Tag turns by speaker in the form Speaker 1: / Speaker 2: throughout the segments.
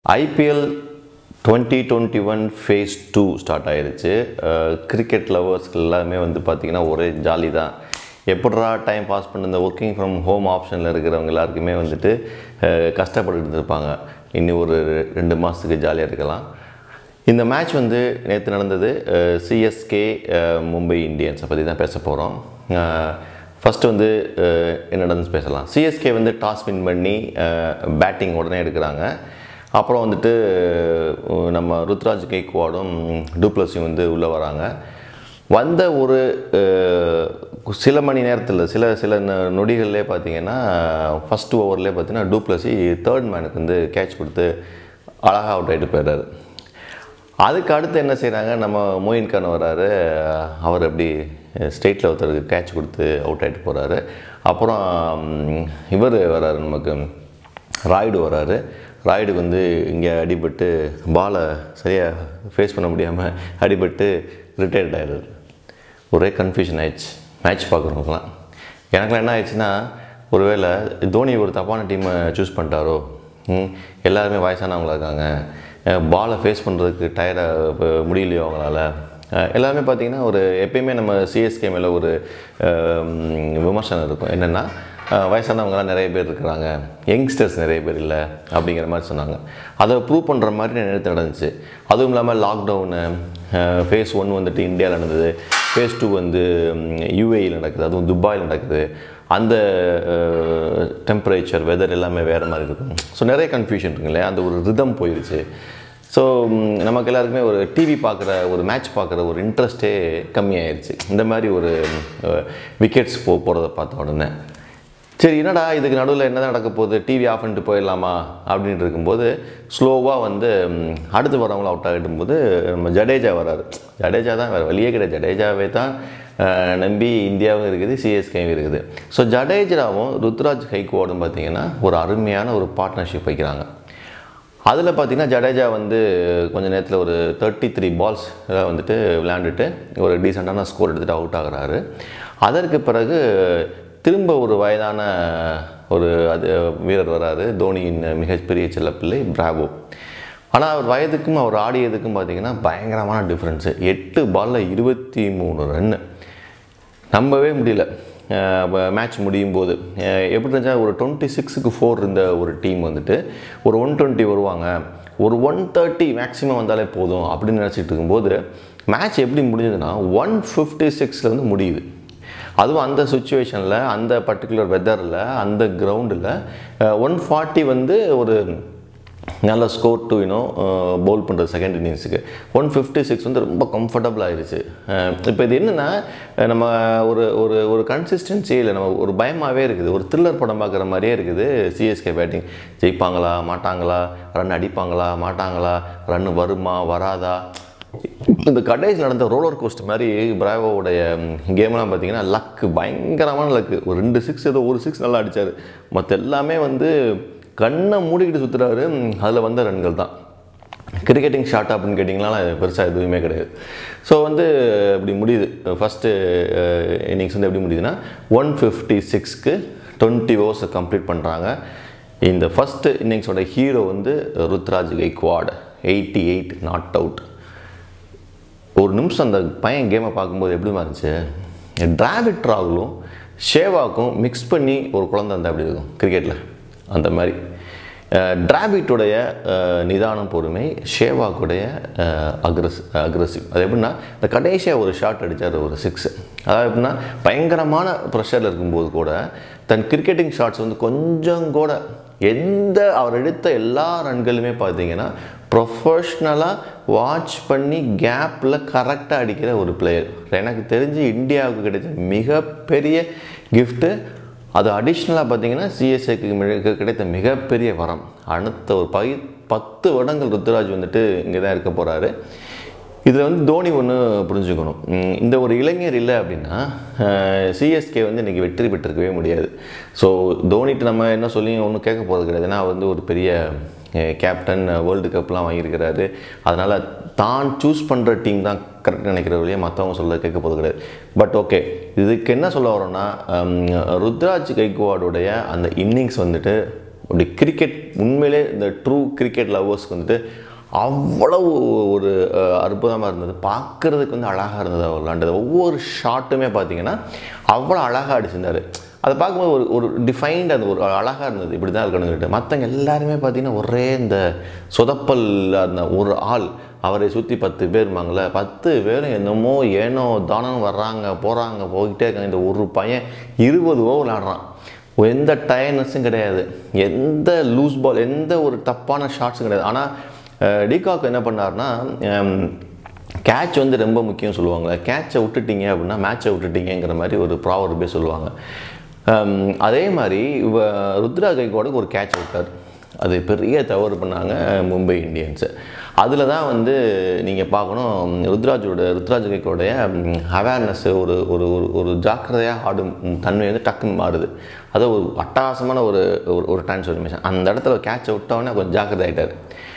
Speaker 1: IPL twenty twenty one phase two start ஆயிருச்சு cricket லவர்ஸ்க்கு எல்லாமே வந்து பார்த்திங்கன்னா ஒரே ஜாலி தான் எப்படா டைம் பாஸ் பண்ண இந்த ஒர்க்கிங் ஃப்ரம் ஹோம் ஆப்ஷனில் இருக்கிறவங்க எல்லாருக்குமே வந்துட்டு அஹ், கஷ்டப்பட்டுட்டு இருப்பாங்க இன்னும் ஒரு ரெண்டு மாதத்துக்கு ஜாலியாக இருக்கலாம் இந்த மேட்ச் வந்து நேற்று நடந்தது சிஎஸ்கே மும்பை இந்தியன்ஸை பற்றி தான் பேச போகிறோம் ஃபஸ்ட்டு வந்து அஹ், என்ன நடந்துச்சு பேசலாம் சிஎஸ்கே வந்து டாஸ் வின் பண்ணி பேட்டிங் உடனே எடுக்கிறாங்க அப்புறம் வந்துட்டு அஹ், நம்ம ருத்ராஜ் கெய்க்வாடும் டூப்ளஸியும் வந்து உள்ளே வராங்க வந்த ஒரு அஹ், சில மணி நேரத்தில் சில சில ந- நொடிகள்லே பார்த்தீங்கன்னா ஃபஸ்ட் ஓவர்லேயே பார்த்தீங்கன்னா டூப்ளஸி தேர்ட் மேனுக்கு வந்து கேட்ச் கொடுத்து அழகாக அவுட் ஆகிட்டு போயிடுறாரு அதுக்கு அடுத்து என்ன செய்கிறாங்க நம்ம மோயின் கான் வராரு அவர் அப்படி ஸ்டேட்டில் ஒருத்தருக்கு கேட்ச் கொடுத்து அவுட் ஆகிட்டு போகிறாரு அப்புறம் இவர் வராரு நமக்கு ராய்டு வராரு ராய்டுக்கு வந்து இங்கே அடிபட்டு பாலை சரியாக ஃபேஸ் பண்ண முடியாமல் அடிபட்டு ரிட்டையர்ட் ஆயிடுறாரு ஒரே கன்ஃபியூஷன் ஆயிடுச்சு மேட்ச் பார்க்குறவங்களாம் எனக்குலாம் என்ன ஆயிடுச்சுன்னா ஒருவேளை தோனி ஒரு தப்பான டீமை சூஸ் பண்ணிட்டாரோ ம், எல்லாருமே வயசானவங்களா இருக்காங்க பாலை ஃபேஸ் பண்ணுறதுக்கு டயர்டாக முடியலையோ அவங்களால அஹ், எல்லாருமே பார்த்தீங்கன்னா ஒரு எப்பயுமே நம்ம சிஎஸ்கே மேலே ஒரு அஹ், ம், விமர்சனம் இருக்கும் என்னென்னா வயசானவங்களாம் நிறைய பேர் இருக்கிறாங்க யங்ஸ்டர்ஸ் நிறைய பேர் இல்லை அப்படிங்கிற மாதிரி சொன்னாங்க அதை ப்ரூவ் பண்ணுற மாதிரி நேரத்தில் நடந்துச்சு அதுவும் இல்லாமல் லாக்டவுனு ஃபேஸ் ஒன் வந்துட்டு இந்தியாவில் நடந்தது ஃபேஸ் டூ வந்து யூஏயில் நடக்குது அதுவும் துபாயில் நடக்குது அந்த டெம்பரேச்சர் வெதர் எல்லாமே வேறு மாதிரி இருக்கும் ஸோ நிறைய கன்ஃபியூஷன் இருக்குங்களே அந்த ஒரு ரிதம் போயிடுச்சு ஸோ நமக்கு எல்லாருக்குமே ஒரு டிவி பார்க்குற ஒரு மேட்ச் பார்க்குற ஒரு இன்ட்ரெஸ்ட்டே கம்மியாயிருச்சு இந்த மாதிரி ஒரு விக்கெட்ஸ் போ போகிறத பார்த்த உடனே சரி என்னடா இதுக்கு நடுவில் என்ன நடக்க போகுது டிவி ஆஃப் பண்ணிட்டு போயிடலாமா அப்படின்னு இருக்கும்போது ஸ்லோவாக வந்து ம், அடுத்து வரவங்களும் அவுட் ஆகிடும் போது நம்ம ஜடேஜா வராரு ஜடேஜா தான் வேறு வழியே கிடையாது ஜடேஜாவே தான் அஹ், நம்பி இந்தியாவும் இருக்குது சிஎஸ்கேவும் இருக்குது ஸோ ஜடேஜாவும் ருத்ராஜ் ஹைக்வாடும் பார்த்தீங்கன்னா ஒரு அருமையான ஒரு பார்ட்னர்ஷிப் வைக்கிறாங்க அதில் பார்த்தீங்கன்னா ஜடேஜா வந்து கொஞ்ச நேரத்தில் ஒரு தேர்ட்டி த்ரீ பால்ஸ் வந்துட்டு விளையாண்டுட்டு ஒரு டீசெண்டான ஸ்கோர் எடுத்துகிட்டு அவுட் ஆகுறாரு அதற்கு பிறகு திரும்ப ஒரு வயதான ஒரு அது வீரர் வராரு தோனியின் மிகப்பெரிய செல்லப்பிள்ளை பிராவோ ஆனால் அவர் வயதுக்கும் அவர் ஆடியதுக்கும் பார்த்தீங்கன்னா பயங்கரமான டிஃப்ரென்ஸு எட்டு பாலில் இருபத்தி மூணு ரன்னு நம்பவே முடியல மேட்ச் முடியும் போது அஹ் எப்படி இருந்துச்சா ஒரு டுவெண்ட்டி சிக்ஸுக்கு ஃபோர் இருந்த ஒரு டீம் வந்துட்டு ஒரு ஒன் டுவெண்ட்டி வருவாங்க ஒரு ஒன் தேர்ட்டி மேக்ஸிமம் வந்தாலே போதும் அப்படின்னு நினச்சிட்டு இருக்கும்போது மேட்ச் எப்படி முடிஞ்சதுன்னா ஒன் ஃபிஃப்டி சிக்ஸில் வந்து முடியுது அதுவும் அந்த சுச்சுவேஷனில் அந்த பர்டிகுலர் வெதரில் அந்த கிரவுண்டில் ஒன் ஃபார்ட்டி வந்து ஒரு நல்ல ஸ்கோர் டு யூனோ பவுல் பண்ணுறது செகண்ட் இன்னிங்ஸுக்கு ஒன் ஃபிஃப்டி சிக்ஸ் வந்து ரொம்ப கம்ஃபர்டபுள் ஆயிடுச்சு இப்போ இது என்னென்னா நம்ம ஒரு ஒரு ஒரு கன்சிஸ்டன்சி இல்லை நம்ம ஒரு பயமாகவே இருக்குது ஒரு த்ரில்லர் படம் பார்க்குற மாதிரியே இருக்குது சிஎஸ்கே பேட்டிங் ஜெயிப்பாங்களா மாட்டாங்களா ரன் அடிப்பாங்களா மாட்டாங்களா ரன் வருமா வராதா இந்த கடைசியில் நடந்த ரோலர் கோஸ்ட் மாதிரி பிராவோடைய கேம்லாம் பார்த்தீங்கன்னா லக்கு பயங்கரமான லக்கு ஒரு ரெண்டு சிக்ஸ் ஏதோ ஒரு சிக்ஸ் நல்லா அடித்தார் மற்ற எல்லாமே வந்து கண்ணை மூடிக்கிட்டு சுற்றுறாரு அதில் வந்த ரன்கள் தான் கிரிக்கெட்டிங் ஷாட் அப்படின்னு கேட்டிங்கன்னா பெருசாக எதுவுமே கிடையாது ஸோ வந்து இப்படி முடியுது ஃபஸ்ட்டு இன்னிங்ஸ் வந்து எப்படி முடியுதுன்னா ஒன் ஃபிஃப்டி சிக்ஸ்க்கு டுவெண்ட்டி ஓவர்ஸ் கம்ப்ளீட் பண்ணுறாங்க இந்த ஃபஸ்ட்டு இன்னிங்ஸோட ஹீரோ வந்து Ruturaj Gaikwad eighty eight not out ஒரு நிமிஷம் அந்த பையன் கேமை பார்க்கும்போது எப்படிமா இருந்துச்சு டிராவிட் ராகுலும் ஷேவாக்கும் மிக்ஸ் பண்ணி ஒரு குழந்தை இருந்தால் எப்படி இருக்கும் கிரிக்கெட்டில் அந்த மாதிரி டிராவிட்டுடைய நிதானம் பொறுமை ஷேவாக்குடைய அக்ரஸ் அக்ரஸிவ் அது எப்படின்னா இந்த கடைசியாக ஒரு ஷாட் அடித்தார் ஒரு சிக்ஸ் அதாவது எப்படின்னா பயங்கரமான ப்ரெஷரில் இருக்கும்போது கூட தன் கிரிக்கெட்டிங் ஷாட்ஸ் வந்து கொஞ்சம் கூட எந்த அவர் எடுத்த எல்லா ரன்களுமே பார்த்தீங்கன்னா ப்ரொஃபஷ்னலாக வாட்ச் பண்ணி கேப்பில் கரெக்டாக அடிக்கிற ஒரு பிளேயர் எனக்கு தெரிஞ்சு இந்தியாவுக்கு கிடைச்ச மிகப்பெரிய கிஃப்ட்டு அது அடிஷ்னலாக பார்த்தீங்கன்னா சிஎஸ்ஏக்கு கிடைத்த மிகப்பெரிய வரம் அடுத்த ஒரு பை பத்து வருடங்கள் ருத்துராஜ் வந்துட்டு இங்கே தான் இருக்க போகிறாரு இதில் வந்து தோனி ஒன்று புரிஞ்சுக்கணும் உம், இந்த ஒரு இளைஞர் இல்லை அப்படின்னா சிஎஸ்கே வந்து இன்றைக்கி வெற்றி பெற்றிருக்கவே முடியாது ஸோ தோனிட்டு நம்ம என்ன சொல்லி ஒன்றும் கேட்க போகிறது கிடையாது ஏன்னா அவர் வந்து ஒரு பெரிய கேப்டன் வேர்ல்டு கப்லாம் வாங்கியிருக்கிறாரு அதனால் தான் சூஸ் பண்ணுற டீம் தான் கரெக்ட் நினைக்கிற வழியே மற்றவங்க சொல்ல கேட்க போகிறது கிடையாது பட் ஓகே இதுக்கு என்ன சொல்ல வரோன்னா ஹம், ருத்ராஜ் கைக்வாடுடைய அந்த இன்னிங்ஸ் வந்துட்டு அப்படி கிரிக்கெட் உண்மையிலே இந்த ட்ரூ கிரிக்கெட் லவ்வர்ஸ்க்கு வந்துட்டு அவ்வளவு ஒரு அற்புதமாக இருந்தது பார்க்குறதுக்கு வந்து அழகாக இருந்தது அவர் விளாண்டது ஒவ்வொரு ஷாட்டுமே பார்த்தீங்கன்னா அவ்வளோ அழகாக அடிச்சிருந்தார் அதை பார்க்கும்போது ஒரு ஒரு டிஃபைன்ட் அது ஒரு அழகாக இருந்தது இப்படி தான் இருக்கணும்னு சொல்லிட்டு மற்றவங்க எல்லாருமே பார்த்தீங்கன்னா ஒரே இந்த சொதப்பல் அந்த ஒரு ஆள் அவரை சுற்றி பத்து பேர் இருப்பாங்களே பத்து பேரும் என்னமோ ஏனோ தானம் வர்றாங்க போகிறாங்க போய்கிட்டே இருக்காங்க இந்த ஒரு பையன் இருபது ஓவர் விளாடுறான் எந்த டயர்னஸும் கிடையாது எந்த லூஸ் பால் எந்த ஒரு தப்பான ஷாட்ஸும் கிடையாது ஆனால் டிகாக் என்ன பண்ணார்னா கேட்ச் வந்து ரொம்ப முக்கியம் சொல்லுவாங்க கேட்சை விட்டுட்டீங்க அப்படின்னா மேட்சை விட்டுட்டீங்கிற மாதிரி ஒரு ப்ராவர்பே சொல்லுவாங்க ஹம், அதே மாதிரி இவ ருத்ரா கைகோடுக்கு ஒரு கேட்ச் விட்டார் அது பெரிய தவறு பண்ணாங்க மும்பை இந்தியன்ஸு அதில் தான் வந்து நீங்கள் பார்க்கணும் ருத்ராஜோட ருத்ராஜ் கைக்கோடைய அவேர்னஸ் ஒரு ஒரு ஒரு ஒரு ஜாக்கிரதையாக ஆடும் தன்மை வந்து டக்குன்னு மாறுது அது ஒரு அட்டகாசமான ஒரு ஒரு ஒரு டிரான்ஸ்ஃபர்மேஷன் அந்த இடத்துல கேட்சை விட்டவொடனே கொஞ்சம் ஜாக்கிரதை ஆகிட்டார்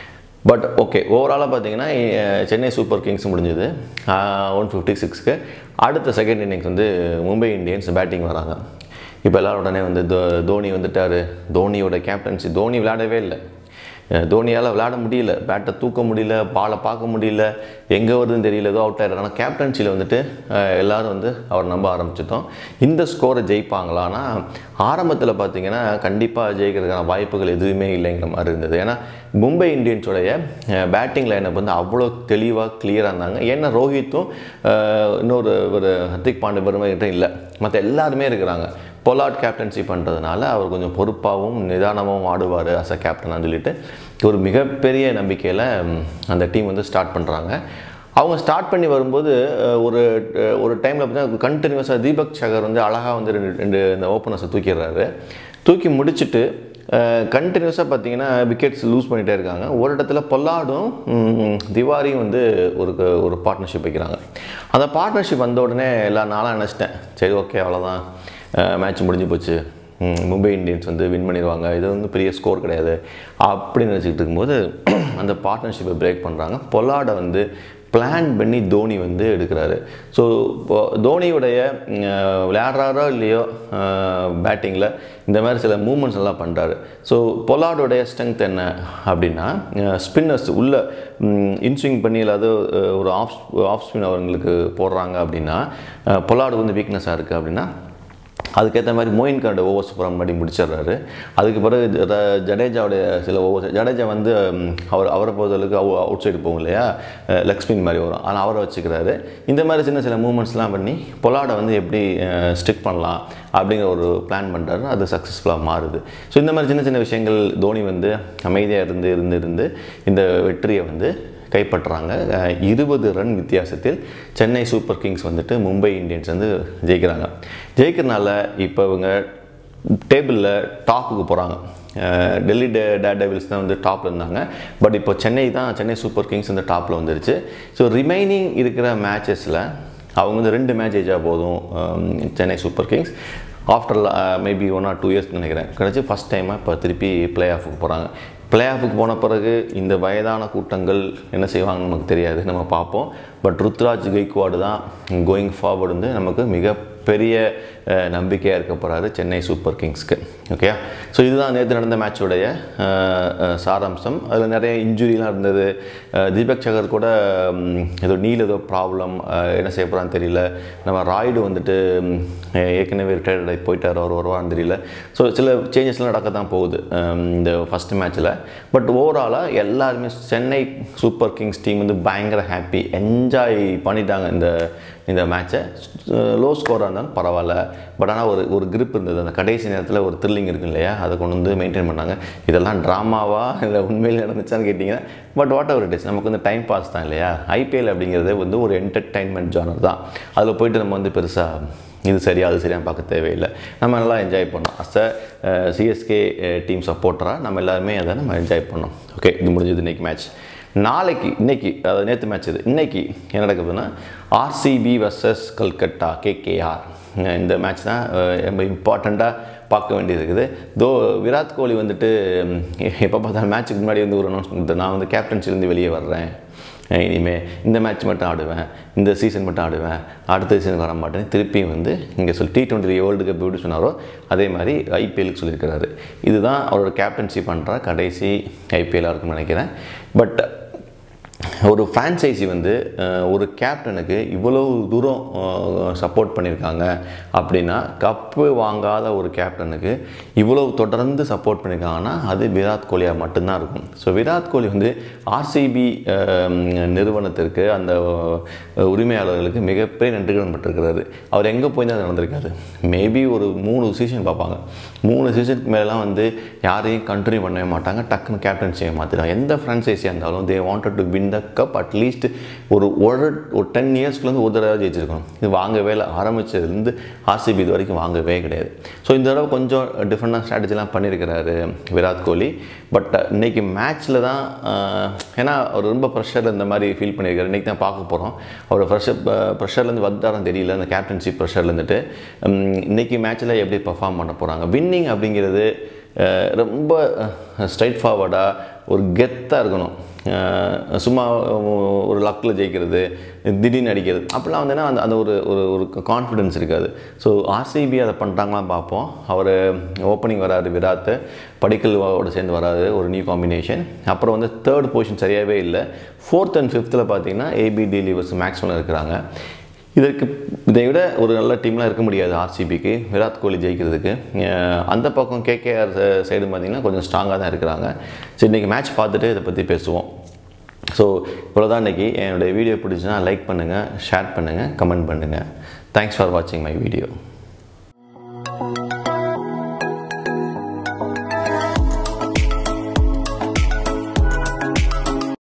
Speaker 1: பட் ஓகே ஓவராலாக பார்த்தீங்கன்னா அஹ், சென்னை சூப்பர் கிங்ஸ் முடிஞ்சது ஒன் ஃபிஃப்டி சிக்ஸ்க்கு அடுத்த செகண்ட் இன்னிங்ஸ் வந்து மும்பை இந்தியன்ஸ் பேட்டிங் வராங்க இப்போ எல்லாரும் உடனே வந்து தோ- தோனி வந்துட்டார் தோனியோட கேப்டன்சி தோனி விளையாடவே இல்லை அஹ், தோனியால் விளையாட முடியல பேட்டை தூக்க முடியல பாலை பார்க்க முடியல எங்கே வருதுன்னு தெரியல ஏதோ அவுட் ஆயிடுறாங்க ஆனால் கேப்டன்சியில் வந்துட்டு அஹ், எல்லாரும் வந்து அவர் நம்ப ஆரம்பிச்சிட்டோம் இந்த ஸ்கோரை ஜெயிப்பாங்களான்னா ஆரம்பத்தில் பார்த்தீங்கன்னா கண்டிப்பாக ஜெயிக்கிறதுக்கான வாய்ப்புகள் எதுவுமே இல்லைங்கிற மாதிரி இருந்தது ஏன்னா மும்பை இந்தியன்ஸோடைய பேட்டிங் லைனப் வந்து அவ்வளோ தெளிவாக கிளியராக இருந்தாங்க ஏன்னா ரோஹித்தும் அஹ், இன்னொரு ஒரு ஹர்திக் பாண்டே பெருமைகிட்ட இல்லை மற்ற எல்லாருமே இருக்கிறாங்க பொலாட் கேப்டன்சி பண்ணுறதுனால அவர் கொஞ்சம் பொறுப்பாகவும் நிதானமாகவும் ஆடுவார் அஸ் அ கேப்டனாக சொல்லிட்டு ஒரு மிகப்பெரிய நம்பிக்கையில் அந்த டீம் வந்து ஸ்டார்ட் பண்ணுறாங்க அவங்க ஸ்டார்ட் பண்ணி வரும்போது அஹ், ஒரு அஹ், ஒரு டைமில் பார்த்தீங்கன்னா கண்டினியூஸாக தீபக் சகர் வந்து அழகாக வந்து ரெண்டு ரெண்டு இந்த ஓப்பனர்ஸை தூக்கிடுறாரு தூக்கி முடிச்சுட்டு கண்டினியூஸாக பார்த்தீங்கன்னா விக்கெட்ஸ் லூஸ் பண்ணிகிட்டே இருக்காங்க ஒரு இடத்துல பொல்லாடும் ம், திவாரியும் வந்து ஒரு ஒரு பார்ட்னர்ஷிப் வைக்கிறாங்க அந்த பார்ட்னர்ஷிப் வந்த உடனே எல்லா நாளாக நினச்சிட்டேன் சரி ஓகே அவ்வளோதான் மேட்ச் முடிஞ்சு போச்சு ம், மும்பை இந்தியன்ஸ் வந்து வின் பண்ணிடுவாங்க இது வந்து பெரிய ஸ்கோர் கிடையாது அப்படின்னு நினச்சிக்கிட்டு இருக்கும்போது அந்த பார்ட்னர்ஷிப்பை பிரேக் பண்ணுறாங்க பொல்லாடை வந்து பிளான் பண்ணி தோனி வந்து எடுக்கிறாரு ஸோ தோனியுடைய அஹ், விளையாடுறாரோ இல்லையோ பேட்டிங்கில் இந்த மாதிரி சில மூமெண்ட்ஸ் எல்லாம் பண்ணுறாரு ஸோ பொலாடோடைய ஸ்ட்ரென்த் என்ன அப்படின்னா ஸ்பின்னர்ஸ் உள்ள இன்ஸ்விங் பண்ணி இல்லாத அஹ், ஒரு ஆஃப் ஆஃப் ஸ்பின் அவங்களுக்கு போடுறாங்க அப்படின்னா பொலாடு வந்து வீக்னஸாக இருக்குது அப்படின்னா அதுக்கேற்ற மாதிரி மோயின் கார்டு ஓவர்ஸ் போகிற மாதிரி முடிச்சிடுறாரு அதுக்கு பிறகு ஜ- ஜடேஜாவுடைய சில ஓவர்ஸ் ஜடேஜா வந்து ம், அவர் அவரை பொறுத்தளவுக்கு அவுட் சைடு போகும் இல்லையா லெக் ஸ்பின் மாதிரி வரும் ஆனால் அவரை வச்சுக்கிறாரு இந்த மாதிரி சின்ன சில மூமெண்ட்ஸ்லாம் பண்ணி பொலாடை வந்து எப்படி ஸ்டிக் பண்ணலாம் அப்படிங்கிற ஒரு பிளான் பண்ணுறாரு அது சக்ஸஸ்ஃபுல்லாக மாறுது ஸோ இந்த மாதிரி சின்ன சின்ன விஷயங்கள் தோனி வந்து அமைதியாக இருந்து இருந்து இருந்து இந்த வெற்றியை வந்து கைப்பற்றுறாங்க அஹ், இருபது ரன் வித்தியாசத்தில் சென்னை சூப்பர் கிங்ஸ் வந்துட்டு மும்பை இந்தியன்ஸ் வந்து ஜெயிக்கிறாங்க ஜெயிக்கிறனால இப்போ இவங்க டேபிளில் டாப்புக்கு போகிறாங்க டெல்லி டே டே டேவில்ஸ் தான் வந்து டாப்பில் இருந்தாங்க பட் இப்போ சென்னை தான் சென்னை சூப்பர் கிங்ஸ் வந்து டாப்பில் வந்துருச்சு ஸோ ரிமைனிங் இருக்கிற மேட்சஸில் அவங்க வந்து ரெண்டு மேட்ச் ஜெயிச்சா போதும் அஹ், Chennai Super Kings after maybe one or two years நினைக்கிறேன் கிடச்சி ஃபஸ்ட் டைமாக இப்போ திருப்பி ப்ளே ஆஃபுக்கு போகிறாங்க ப்ளே ஆஃபுக்கு போன பிறகு இந்த வயதான கூட்டங்கள் என்ன செய்வாங்கன்னு நமக்கு தெரியாது நம்ம பார்ப்போம் பட் ருத்ராஜ் கைக்வாடு தான் கோயிங் ஃபார்வர்டு வந்து நமக்கு மிகப்பெரிய அஹ், நம்பிக்கையாக இருக்க போகிறாரு சென்னை சூப்பர் கிங்ஸ்க்கு ஓகே ஸோ இதுதான் நேற்று நடந்த மேட்சோடைய சாராம்சம் அதில் நிறைய இன்ஜுரிலாம் இருந்தது அஹ், தீபக் சகர் கூட ம், ஏதோ நீல் ஏதோ ப்ராப்ளம் என்ன செய்ய போகிறான்னு தெரியல நம்ம ராய்டு வந்துட்டு ம், ஏற்கனவே ரிட்டையர்ட் ஆகி போயிட்டார் அவர் வருவான்னு தெரியல ஸோ சில சேஞ்சஸ்லாம் நடக்க தான் போகுது அம், இந்த ஃபஸ்ட் மேட்ச்சில் பட் ஓவராலாக எல்லாருமே சென்னை சூப்பர் கிங்ஸ் டீம் வந்து பயங்கர ஹாப்பி என்ஜாய் பண்ணிட்டாங்க இந்த இந்த மேட்ச்சை லோ ஸ்கோராக இருந்தாலும் பரவாயில்ல பட் ஆனால் ஒரு ஒரு grip இருந்தது அந்த கடைசி நேரத்தில் ஒரு த்ரில்லிங் இருக்கு இல்லையா அதை கொண்டு வந்து மெயின்டைன் பண்ணாங்க இதெல்லாம் ட்ராமாவா இல்லை உண்மையில் நடந்துச்சான்னு கேட்டிங்கன்னா but whatever it is நமக்கு வந்து டைம் பாஸ் தான் இல்லையா ஐபிஎல் அப்படிங்கிறது வந்து ஒரு என்டர்டைன்மெண்ட் ஜானர் தான் அதில் போயிட்டு நம்ம வந்து பெருசாக இது சரியா அது சரியாக பார்க்க தேவையில்லை நம்ம நல்லா என்ஜாய் பண்ணோம் அஸ் அ சிஎஸ்கே டீம் சப்போர்ட்டராக நம்ம எல்லாருமே அதை நம்ம என்ஜாய் பண்ணோம் ஓகே இது முடிஞ்சது இன்னைக்கு மேட்ச் நாளைக்கு இன்னைக்கு அதாவது நேற்று மேட்ச் இது இன்னைக்கு என்ன நடக்குதுன்னா ஆர்சிபி வர்சஸ் கல்கட்டா கேகேஆர் இந்த மேட்ச் தான் அஹ், ரொம்ப இம்பார்ட்டண்ட்டாக பார்க்க வேண்டியது இருக்குது தோ விராட் கோலி வந்துட்டு எப்போ பார்த்தாலும் மேட்ச்சுக்கு முன்னாடி வந்து ஒரு அனௌன்ஸ்மெண்ட் நான் வந்து கேப்டன்சிலேருந்து வெளியே வர்றேன் இனிமேல் இந்த மேட்ச் மட்டும் ஆடுவேன் இந்த சீசன் மட்டும் ஆடுவேன் அடுத்த சீசன் வர மாட்டேன் திருப்பியும் வந்து இங்கே சொல்லி டி டுவெண்ட்டி வேர்ல்டு கப் எப்படி சொன்னாரோ அதே மாதிரி ஐபிஎலுக்கு சொல்லியிருக்கிறாரு இதுதான் அவரோட கேப்டன்சி பண்ணுற கடைசி ஐபிஎல்லாக இருக்கும்னு நினைக்கிறேன் பட் ஒரு ஃப்ரான்ச்சைசி வந்து அஹ், ஒரு கேப்டனுக்கு இவ்வளவு தூரம் சப்போர்ட் பண்ணியிருக்காங்க அப்படின்னா கப்பு வாங்காத ஒரு கேப்டனுக்கு இவ்வளவு தொடர்ந்து சப்போர்ட் பண்ணியிருக்காங்கன்னா அது விராட் கோலியாக மட்டும்தான் இருக்கும் ஸோ விராட் கோலி வந்து ஆர்சிபி நிறுவனத்திற்கு அந்த அஹ், உரிமையாளர்களுக்கு மிகப்பெரிய நன்றிகடன் பட்டிருக்கிறாரு அவர் எங்கே போய் தான் நடந்திருக்காரு மேபி ஒரு மூணு சீசன் பார்ப்பாங்க மூணு சீசனுக்கு மேலாம் வந்து யாரையும் கண்டினியூ பண்ணவே மாட்டாங்க டக்குன்னு கேப்டன்சியை மாற்றிடுவாங்க எந்த ஃப்ரான்ச்சைஸியாக இருந்தாலும் they wanted to win the cup at least ஒரு ஒரு ஒரு டென் இயர்ஸ்க்குள்ளேருந்து ஒரு தடவை ஜெயிச்சிருக்கணும் இது வாங்கவே இல்லை ஆரம்பித்ததுலேருந்து ஆர்சிபி இது வரைக்கும் வாங்கவே கிடையாது ஸோ இந்த தடவை கொஞ்சம் டிஃப்ரெண்டாக ஸ்ட்ராட்டஜிலாம் பண்ணியிருக்கிறாரு விராட் கோலி பட் இன்னைக்கு மேட்ச்சில் தான் ஆஹ், ஏன்னா அவர் ரொம்ப ப்ரெஷர் இந்த மாதிரி ஃபீல் பண்ணியிருக்காரு இன்றைக்கி தான் பார்க்க போகிறோம் அவர் ப்ரெஷர் ப்ரெஷர்லேருந்து வந்தாரம் தெரியல அந்த கேப்டன்ஷிப் ப்ரெஷர்லேருந்துட்டு இன்னைக்கு மேட்ச்சில் எப்படி பர்ஃபார்ம் பண்ண போகிறாங்க வின்னிங் அப்படிங்கிறது அஹ், ரொம்ப ஸ்ட்ரைட் ஃபார்வர்டாக ஒரு கெத்தாக இருக்கணும் அஹ், சும்மா ஒரு லக்கில் ஜெயிக்கிறது திடீர்னு அடிக்கிறது அப்படிலாம் வந்துன்னா அந்த அந்த ஒரு ஒரு ஒரு கான்ஃபிடென்ஸ் இருக்காது ஸோ ஆர்சிபி அதை பண்ணுறாங்களாம் பார்ப்போம் அவர் ஓப்பனிங் வராரு விராத் படிக்கலோட சேர்ந்து வராது ஒரு நியூ காம்பினேஷன் அப்புறம் வந்து தேர்ட் பொசிஷன் சரியாகவே இல்லை ஃபோர்த் அண்ட் ஃபிஃப்த்தில் பார்த்தீங்கன்னா ஏபி டெலிவர்ஸ் மேக்ஸ்வெல் இருக்கிறாங்க இதற்கு இதை விட ஒரு நல்ல டீம்லாம் இருக்க முடியாது ஆர்சிபிக்கு விராட் கோலி ஜெயிக்கிறதுக்கு அஹ் அந்த பக்கம் கேகேஆர் சைடு பார்த்தீங்கன்னா கொஞ்சம் ஸ்ட்ராங்காக தான் இருக்கிறாங்க சரி இன்றைக்கி மேட்ச் பார்த்துட்டு இதை பற்றி பேசுவோம் ஸோ இவ்வளோதான் இன்றைக்கி என்னுடைய வீடியோ பிடிச்சுன்னா லைக் பண்ணுங்கள் ஷேர் பண்ணுங்கள் கமெண்ட் பண்ணுங்கள் தேங்க்ஸ் ஃபார் வாட்சிங் மை வீடியோ